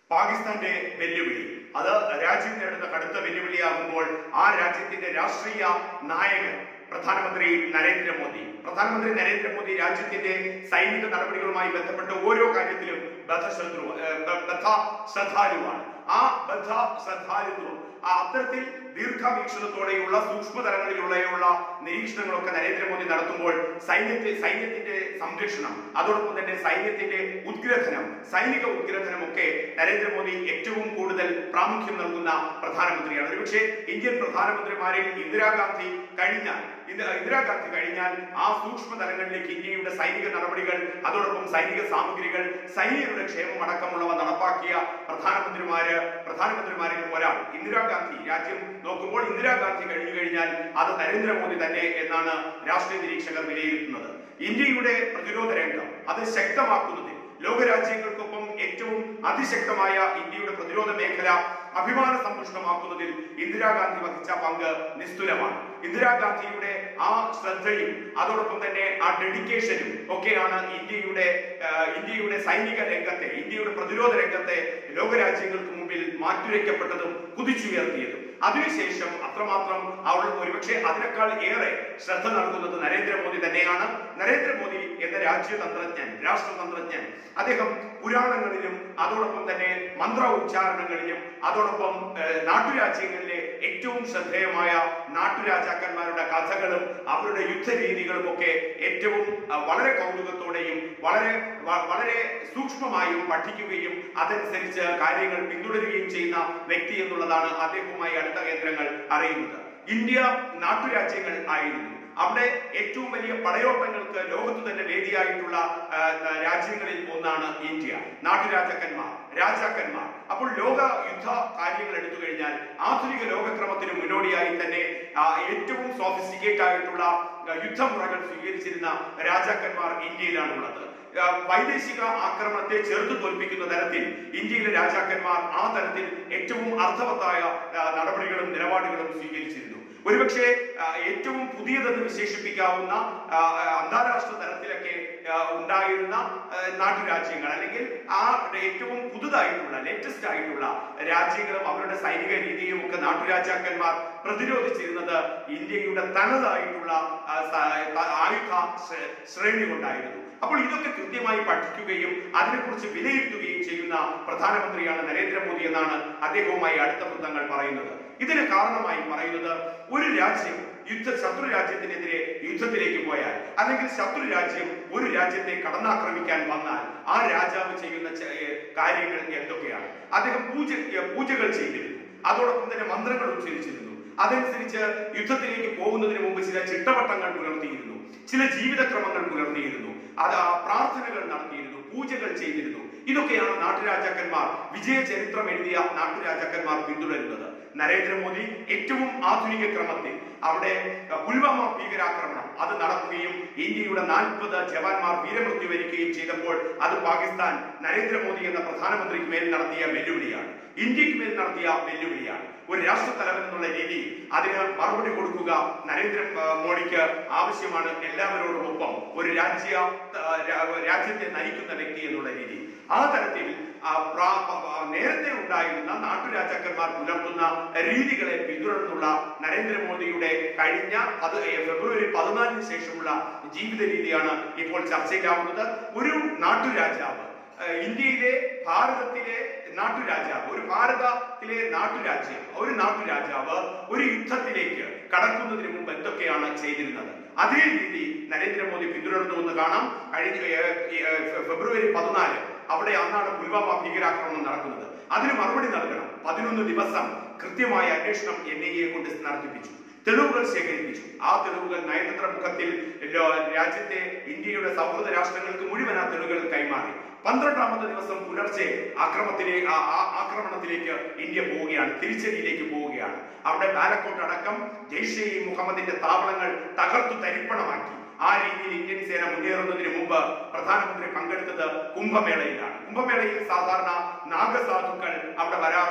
പാകിസ്ഥാന്റെ വെല്ലുവിളി അത് രാജ്യം നേടുന്ന കടുത്ത വെല്ലുവിളിയാകുമ്പോൾ ആ രാജ്യത്തിന്റെ രാഷ്ട്രീയ നായകൻ പ്രധാനമന്ത്രി നരേന്ദ്രമോദി പ്രധാനമന്ത്രി നരേന്ദ്രമോദി രാജ്യത്തിന്റെ സൈനിക നടപടികളുമായി ബന്ധപ്പെട്ട ഓരോ കാര്യത്തിലും ബദ്ധശ്രദ്ധ ബദ്ധ ശ്രദ്ധാലുവാണ് ആ ബദ്ധ ശ്രദ്ധാലുത്വം ആ അത്തരത്തിൽ ദീർഘവീക്ഷണത്തോടെയുള്ള സൂക്ഷ്മതലങ്ങളിലുള്ള നിരീക്ഷണങ്ങളൊക്കെ നരേന്ദ്രമോദി നടത്തുമ്പോൾ സൈന്യത്തെ സൈന്യത്തിന്റെ സംരക്ഷണം അതോടൊപ്പം തന്നെ സൈന്യത്തിന്റെ ഉദ്ഗ്രഥനം സൈനിക ഉദ്ഗ്രഥനം ഒക്കെ നരേന്ദ്രമോദി ഏറ്റവും കൂടുതൽ പ്രാമുഖ്യം നൽകുന്ന പ്രധാനമന്ത്രിയാണ് ഒരുപക്ഷെ ഇന്ത്യൻ പ്രധാനമന്ത്രിമാരിൽ ഇന്ദിരാഗാന്ധി കഴിഞ്ഞാൽ ഇത് ഇന്ദിരാഗാന്ധി കഴിഞ്ഞാൽ ആ സൂക്ഷ്മ തലങ്ങളിലേക്ക് ഇന്ത്യയുടെ സൈനിക നടപടികൾ അതോടൊപ്പം സൈനിക സാമഗ്രികൾ സൈനികരുടെ ക്ഷേമം അടക്കമുള്ളവ നടപ്പാക്കിയ പ്രധാനമന്ത്രിമാര് പ്രധാനമന്ത്രിമാരിൽ ഒരാൾ ഇന്ദിരാഗാന്ധി രാജ്യം നോക്കുമ്പോൾ ഇന്ദിരാഗാന്ധി കഴിഞ്ഞു കഴിഞ്ഞാൽ അത് നരേന്ദ്രമോദി തന്നെ എന്നാണ് രാഷ്ട്രീയ നിരീക്ഷകർ വിലയിരുത്തുന്നത് ഇന്ത്യയുടെ പ്രതിരോധ രംഗം അത് ശക്തമാക്കുന്നതിൽ ലോകരാജ്യങ്ങൾക്കൊപ്പം ഏറ്റവും അതിശക്തമായ ഇന്ത്യയുടെ പ്രതിരോധ മേഖല അഭിമാന സമ്പുഷ്ടമാക്കുന്നതിൽ ഇന്ദിരാഗാന്ധി വഹിച്ച പങ്ക് നിസ്തുലമാണ് ഇന്ദിരാഗാന്ധിയുടെ ആ ശ്രദ്ധയും അതോടൊപ്പം തന്നെ ആ ഡെഡിക്കേഷനും ഒക്കെയാണ് ഇന്ത്യയുടെ ആ, ഇന്ത്യയുടെ സൈനിക രംഗത്തെ ഇന്ത്യയുടെ പ്രതിരോധ രംഗത്തെ ലോകരാജ്യങ്ങൾക്ക് മുമ്പിൽ മാറ്റുരയ്ക്കപ്പെട്ടതും കുതിച്ചുയർത്തിയതും അതിനുശേഷം അത്രമാത്രം അവൾ ഒരുപക്ഷെ അതിനേക്കാൾ ഏറെ ശ്രദ്ധ നൽകുന്നത് നരേന്ദ്രമോദി തന്നെയാണ് നരേന്ദ്രമോദി എന്ന രാജ്യതന്ത്രജ്ഞൻ രാഷ്ട്രതന്ത്രജ്ഞൻ അദ്ദേഹം പുരാണങ്ങളിലും അതോടൊപ്പം തന്നെ മന്ത്ര ഉച്ചാരണങ്ങളിലും അതോടൊപ്പം ഏഹ്, നാട്ടുരാജ്യങ്ങളിലെ ഏറ്റവും ശ്രദ്ധേയമായ നാട്ടുരാജാക്കന്മാരുടെ കഥകളും അവരുടെ യുദ്ധരീതികളും ഒക്കെ ഏറ്റവും അഹ്, വളരെ കൗതുകത്തോടെയും വളരെ വ- വളരെ സൂക്ഷ്മമായും പഠിക്കുകയും അതനുസരിച്ച് കാര്യങ്ങൾ പിന്തുടരുകയും ചെയ്യുന്ന വ്യക്തി എന്നുള്ളതാണ് അദ്ദേഹവുമായി അടുത്ത കേന്ദ്രങ്ങൾ അറിയുന്നത് ഇന്ത്യ നാട്ടുരാജ്യങ്ങൾ ആയിരുന്നു അവിടെ ഏറ്റവും വലിയ പടയോട്ടങ്ങൾക്ക് ലോകത്ത് തന്നെ വേദിയായിട്ടുള്ള ആ, ആ, രാജ്യങ്ങളിൽ ഒന്നാണ് ഇന്ത്യ നാട്ടുരാജാക്കന്മാർ രാജാക്കന്മാർ അപ്പോൾ ലോക യുദ്ധ കാര്യങ്ങൾ എടുത്തു കഴിഞ്ഞാൽ ആധുനിക ലോകക്രമത്തിന് മുന്നോടിയായി തന്നെ ആ, ഏറ്റവും സോഫിസ്റ്റിക്കേറ്റ് ആയിട്ടുള്ള ആ, യുദ്ധമുറകൾ സ്വീകരിച്ചിരുന്ന രാജാക്കന്മാർ ഇന്ത്യയിലാണുള്ളത് ആ, വൈദേശിക ആക്രമണത്തെ ചെറുത്തു തോൽപ്പിക്കുന്ന തരത്തിൽ ഇന്ത്യയിലെ രാജാക്കന്മാർ ആ തരത്തിൽ ഏറ്റവും അർത്ഥവത്തായ ആ, നടപടികളും നിലപാടുകളും സ്വീകരിച്ചിരുന്നു ഒരുപക്ഷെ ആ, ഏറ്റവും പുതിയതെന്ന് വിശേഷിപ്പിക്കാവുന്ന ആ, ആ, അന്താരാഷ്ട്ര തലത്തിലൊക്കെ ആ, ഉണ്ടായിരുന്ന ആ, നാട്ടുരാജ്യങ്ങൾ അല്ലെങ്കിൽ ആ ഏറ്റവും പുതുതായിട്ടുള്ള ലേറ്റസ്റ്റ് ആയിട്ടുള്ള രാജ്യങ്ങളും അവരുടെ സൈനിക രീതിയും ഒക്കെ നാട്ടുരാജാക്കന്മാർ പ്രതിരോധിച്ചിരുന്നത് ഇന്ത്യയുടെ തനതായിട്ടുള്ള ആ, സ- ത- ആയുധ ശ്രേ- ശ്രേണി കൊണ്ടായിരുന്നു അപ്പോൾ ഇതൊക്കെ കൃത്യമായി പഠിക്കുകയും അതിനെക്കുറിച്ച് വിലയിരുത്തുകയും ചെയ്യുന്ന പ്രധാനമന്ത്രിയാണ് നരേന്ദ്രമോദി എന്നാണ് അദ്ദേഹവുമായി അടുത്ത വൃത്തങ്ങൾ പറയുന്നത് ഇതിന് കാരണമായി പറയുന്നത് ഒരു രാജ്യം യുദ്ധ ശത്രു രാജ്യത്തിനെതിരെ യുദ്ധത്തിലേക്ക് പോയാൽ അല്ലെങ്കിൽ ശത്രു രാജ്യം ഒരു രാജ്യത്തെ കടന്നാക്രമിക്കാൻ വന്നാൽ ആ രാജാവ് ചെയ്യുന്ന ചെ- ഏ, കാര്യങ്ങൾ എന്തൊക്കെയാണ് അദ്ദേഹം പൂജ ഏ, പൂജകൾ ചെയ്തിരുന്നു അതോടൊപ്പം തന്നെ മന്ത്രങ്ങൾ ഉച്ചരിച്ചിരുന്നു അതനുസരിച്ച് യുദ്ധത്തിലേക്ക് പോകുന്നതിന് മുമ്പ് ചില ചിട്ടവട്ടങ്ങൾ പുലർത്തിയിരുന്നു ചില ജീവിതക്രമങ്ങൾ പുലർത്തിയിരുന്നു അത് ആ പ്രാർത്ഥനകൾ നടത്തിയിരുന്നു പൂജകൾ ചെയ്തിരുന്നു ഇതൊക്കെയാണ് നാട്ടുരാജാക്കന്മാർ വിജയ ചരിത്രം എഴുതിയ നാട്ടുരാജാക്കന്മാർ പിന്തുടരുന്നത് നരേന്ദ്രമോദി ഏറ്റവും ആധുനിക ക്രമത്തിൽ അവിടെ അഹ്, പുൽവാമ ഭീകരാക്രമണം അത് നടക്കുകയും ഇന്ത്യയുടെ നാൽപ്പത് ജവാന്മാർ വീരമൃത്യു വരികയും ചെയ്തപ്പോൾ അത് പാകിസ്ഥാൻ നരേന്ദ്രമോദി എന്ന പ്രധാനമന്ത്രിക്ക് മേൽ നടത്തിയ വെല്ലുവിളിയാണ് ഇന്ത്യക്ക് മേൽ നടത്തിയ വെല്ലുവിളിയാണ് ഒരു രാഷ്ട്ര തലവൻ എന്നുള്ള രീതി അതിന് മറുപടി കൊടുക്കുക നരേന്ദ്ര ആ, മോദിക്ക് ആവശ്യമാണ് എല്ലാവരോടും ഒപ്പം ഒരു രാജ്യ ആ, രാ- രാജ്യത്തെ നയിക്കുന്ന വ്യക്തി എന്നുള്ള രീതി ആ തരത്തിൽ ആ, പ്രാ- ആ, നേരത്തെ ഉണ്ടായിരുന്ന നാട്ടുരാജാക്കന്മാർ പുലർത്തുന്ന രീതികളെ പിന്തുടർന്നുള്ള നരേന്ദ്രമോദിയുടെ കഴിഞ്ഞ അത് ഫെബ്രുവരി പതിനാലിന് ശേഷമുള്ള ജീവിത രീതിയാണ് ഇപ്പോൾ ചർച്ചയ്ക്കാവുന്നത് ഒരു നാട്ടുരാജാവ് ഏഹ് ഇന്ത്യയിലെ ഭാരതത്തിലെ നാട്ടുരാജാവ് ഒരു ഭാരതത്തിലെ നാട്ടുരാജ്യം ഒരു നാട്ടുരാജാവ് ഒരു യുദ്ധത്തിലേക്ക് കടക്കുന്നതിന് മുമ്പ് എന്തൊക്കെയാണ് ചെയ്തിരുന്നത് അതേ രീതി നരേന്ദ്രമോദി പിന്തുടർന്നു എന്ന് കാണാം കഴിഞ്ഞ ഏഹ്, ഏഹ്, ഫെബ്രുവരി പതിനാല് അവിടെ അന്നാണ് പുൽവാമ ഭീകരാക്രമണം നടക്കുന്നത് അതിന് മറുപടി നൽകണം പതിനൊന്ന് ദിവസം കൃത്യമായ അന്വേഷണം എൻ ഐ എ കൊണ്ട് നടത്തിപ്പിച്ചു തെളിവുകൾ ശേഖരിപ്പിച്ചു ആ തെളിവുകൾ നയതന്ത്ര മുഖത്തിൽ ലോ- രാജ്യത്തെ ഇന്ത്യയുടെ സൗഹൃദ രാഷ്ട്രങ്ങൾക്ക് മുഴുവൻ ആ തെളിവുകൾ കൈമാറി പന്ത്രണ്ടാമത്തെ ദിവസം പുലർച്ചെ ആക്രമത്തിലെ ആ- ആ- ആക്രമണത്തിലേക്ക് ഇന്ത്യ പോവുകയാണ് തിരിച്ചടിയിലേക്ക് പോവുകയാണ് അവിടെ ബാലക്കോട്ട് അടക്കം ജെയ്ഷെ ഇ മുഹമ്മദിന്റെ താവളങ്ങൾ തകർത്തു തരിപ്പണമാക്കി ആ രീതിയിൽ ഇന്ത്യൻ സേന മുന്നേറുന്നതിന് മുമ്പ് പ്രധാനമന്ത്രി പങ്കെടുത്തത് കുംഭമേളയിലാണ് കുംഭമേളയിൽ സാധാരണ നാഗസാധുക്കൾ അവിടെ വരാറുണ്ട്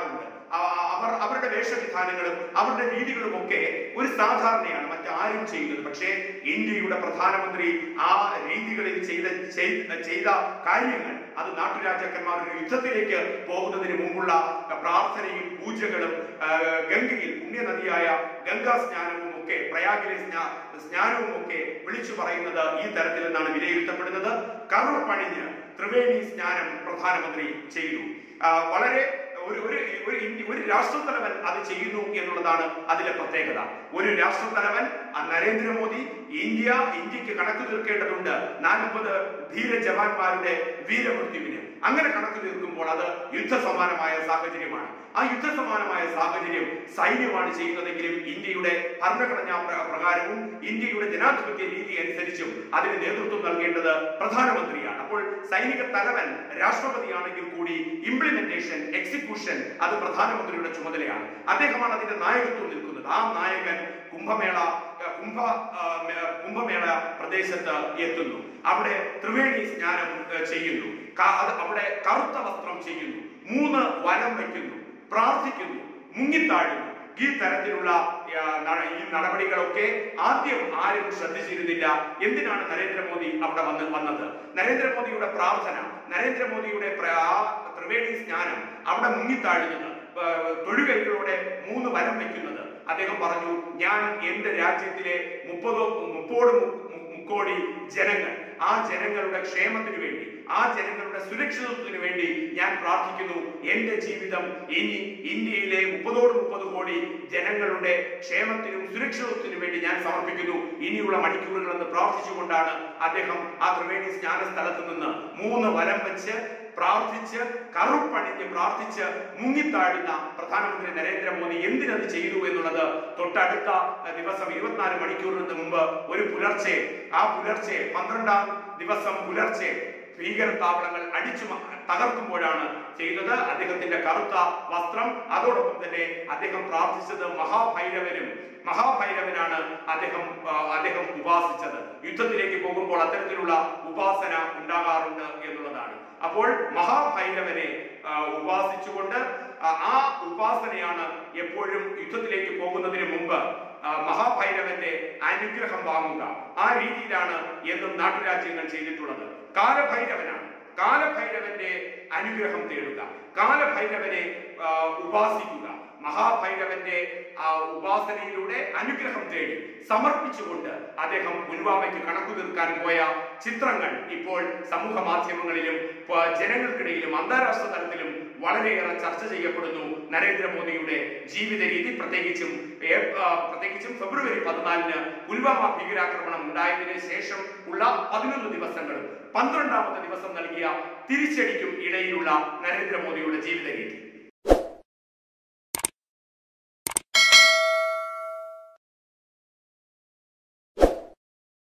അ- അവർ അവരുടെ വേഷവിധാനങ്ങളും അവരുടെ രീതികളും ഒക്കെ ഒരു സാധാരണയാണ് മറ്റാരും ചെയ്യുന്നത് പക്ഷേ ഇന്ത്യയുടെ പ്രധാനമന്ത്രി ആ രീതികളിൽ ചെയ്ത ചെയ്ത- ചെയ്ത കാര്യങ്ങൾ അത് നാട്ടുരാജാക്കന്മാർ ഒരു യുദ്ധത്തിലേക്ക് പോകുന്നതിന് മുമ്പുള്ള പ്രാർത്ഥനയും പൂജകളും ആ, ഗംഗയിൽ പുണ്യനദിയായ ഗംഗാ സ്നാനവും ഒക്കെ പ്രയാഗിലെ സ്നാ- സ്നാനവും ഒക്കെ വിളിച്ചു പറയുന്നത് ഈ തരത്തിൽ നിന്നാണ് വിലയിരുത്തപ്പെടുന്നത് കറുർ പണിഞ്ഞ് ത്രിവേണി സ്നാനം പ്രധാനമന്ത്രി ചെയ്തു ആ, വളരെ ഒരു ഒരു ഒരു ഇന്ത്യ- ഒരു രാഷ്ട്രത്തലവൻ അത് ചെയ്യുന്നു എന്നുള്ളതാണ് അതിലെ പ്രത്യേകത ഒരു രാഷ്ട്രത്തലവൻ ആ നരേന്ദ്രമോദി ഇന്ത്യ ഇന്ത്യക്ക് കണക്ക് തീർക്കേണ്ടതുണ്ട് നാൽപ്പത് ധീര ജവാന്മാരുടെ വീരമൃത്യുവിന് അങ്ങനെ കണക്ക് തീർക്കുമ്പോൾ അത് യുദ്ധസമാനമായ സാഹചര്യമാണ് ആ യുദ്ധസമാനമായ സാഹചര്യം സൈന്യമാണ് ചെയ്യുന്നതെങ്കിലും ഇന്ത്യയുടെ ഭരണഘടനാ പ്ര- പ്രകാരവും ഇന്ത്യയുടെ ജനാധിപത്യ രീതി അനുസരിച്ചും അതിന് നേതൃത്വം നൽകേണ്ടത് പ്രധാനമന്ത്രിയാണ് അപ്പോൾ സൈനിക തലവൻ രാഷ്ട്രപതിയാണെങ്കിൽ കൂടി ഇംപ്ലിമെന്റേഷൻ എക്സിക്യൂഷൻ അത് പ്രധാനമന്ത്രിയുടെ ചുമതലയാണ് അദ്ദേഹമാണ് അതിന്റെ നായകത്വം നിൽക്കുന്നത് ആ നായകൻ കുംഭമേള ഏഹ്, കുംഭ ആ, മേ- കുംഭമേള പ്രദേശത്ത് എത്തുന്നു അവിടെ ത്രിവേണി സ്നാനം ഏഹ്, ചെയ്യുന്നു ക- അത് അവിടെ കറുത്ത വസ്ത്രം ചെയ്യുന്നു മൂന്ന് വലം വയ്ക്കുന്നു പ്രാർത്ഥിക്കുന്നു മുങ്ങിത്താഴുന്നു ഈ തരത്തിലുള്ള ആ, ന- ഈ നടപടികളൊക്കെ ആദ്യം ആരും ശ്രദ്ധിച്ചിരുന്നില്ല എന്തിനാണ് നരേന്ദ്രമോദി അവിടെ വന്ന് വന്നത് നരേന്ദ്രമോദിയുടെ പ്രാർത്ഥന നരേന്ദ്രമോദിയുടെ പ്ര- ആ ത്രിവേണി സ്നാനം അവിടെ മുങ്ങിത്താഴുന്നത് ആ, തൊഴുകൈകളോടെ മൂന്ന് വലം വയ്ക്കുന്നത് അദ്ദേഹം പറഞ്ഞു ഞാൻ എന്റെ രാജ്യത്തിലെ മുപ്പതോ മുപ്പോട് മു- മു- മുക്കോടി ജനങ്ങൾ ആ ജനങ്ങളുടെ ക്ഷേമത്തിന് വേണ്ടി ആ ജനങ്ങളുടെ സുരക്ഷിതത്വത്തിന് വേണ്ടി ഞാൻ പ്രാർത്ഥിക്കുന്നു എന്റെ ജീവിതം ഇനി ഇന്ത്യയിലെ മുപ്പതോട് മുപ്പത് കോടി ജനങ്ങളുടെ ക്ഷേമത്തിനും സുരക്ഷിതത്വത്തിനും വേണ്ടി ഞാൻ സമർപ്പിക്കുന്നു ഇനിയുള്ള മണിക്കൂറുകൾ എന്ന് പ്രാർത്ഥിച്ചുകൊണ്ടാണ് അദ്ദേഹം ആ ത്രിവേണി സ്നാന സ്ഥലത്ത് നിന്ന് മൂന്ന് വലം വെച്ച് പ്രാർത്ഥിച്ച് കറുപ്പണിഞ്ഞ് പ്രാർത്ഥിച്ച് മുങ്ങിത്താഴുന്ന പ്രധാനമന്ത്രി നരേന്ദ്രമോദി എന്തിനത് ചെയ്തു എന്നുള്ളത് തൊട്ടടുത്ത അഹ്, ദിവസം ഇരുപത്തിനാല് മണിക്കൂറിന് മുമ്പ് ഒരു പുലർച്ചെ ആ പുലർച്ചെ പന്ത്രണ്ടാം ദിവസം പുലർച്ചെ ഭീകര താവളങ്ങൾ അടിച്ചു മ- തകർക്കുമ്പോഴാണ് ചെയ്തത് അദ്ദേഹത്തിന്റെ കറുത്ത വസ്ത്രം അതോടൊപ്പം തന്നെ അദ്ദേഹം പ്രാർത്ഥിച്ചത് മഹാഭൈരവനും മഹാഭൈരവനാണ് അദ്ദേഹം ആ, അദ്ദേഹം ഉപാസിച്ചത് യുദ്ധത്തിലേക്ക് പോകുമ്പോൾ അത്തരത്തിലുള്ള ഉപാസന ഉണ്ടാകാറുണ്ട് എന്നുള്ളതാണ് അപ്പോൾ മഹാഭൈരവനെ ആ, ഉപാസിച്ചുകൊണ്ട് ആ, ആ ഉപാസനയാണ് എപ്പോഴും യുദ്ധത്തിലേക്ക് പോകുന്നതിന് മുമ്പ് ആ, മഹാഭൈരവന്റെ അനുഗ്രഹം വാങ്ങുക ആ രീതിയിലാണ് എന്നും നാട്ടുരാജ്യങ്ങൾ ചെയ്തിട്ടുള്ളത് കാലഭൈരവനാണ് കാലഭൈരവന്റെ അനുഗ്രഹം തേടുക കാലഭൈരവനെ ആ, ഉപാസിക്കുക മഹാഭൈരവന്റെ ആ ഉപാസനയിലൂടെ അനുഗ്രഹം തേടി സമർപ്പിച്ചുകൊണ്ട് അദ്ദേഹം പുൽവാമയ്ക്ക് കണക്കു തീർക്കാൻ പോയ ചിത്രങ്ങൾ ഇപ്പോൾ സമൂഹ മാധ്യമങ്ങളിലും പ- ജനങ്ങൾക്കിടയിലും അന്താരാഷ്ട്ര തലത്തിലും വളരെയേറെ ചർച്ച ചെയ്യപ്പെടുന്നു നരേന്ദ്രമോദിയുടെ ജീവിത രീതി പ്രത്യേകിച്ചും ഏ- ആ, പ്രത്യേകിച്ചും ഫെബ്രുവരി പതിനാലിന് പുൽവാമ ഭീകരാക്രമണം ഉണ്ടായതിനു ശേഷം ഉള്ള പതിനൊന്ന് ദിവസങ്ങളും പന്ത്രണ്ടാമത്തെ ദിവസം നൽകിയ തിരിച്ചടിക്കും ഇടയിലുള്ള നരേന്ദ്രമോദിയുടെ ജീവിത രീതി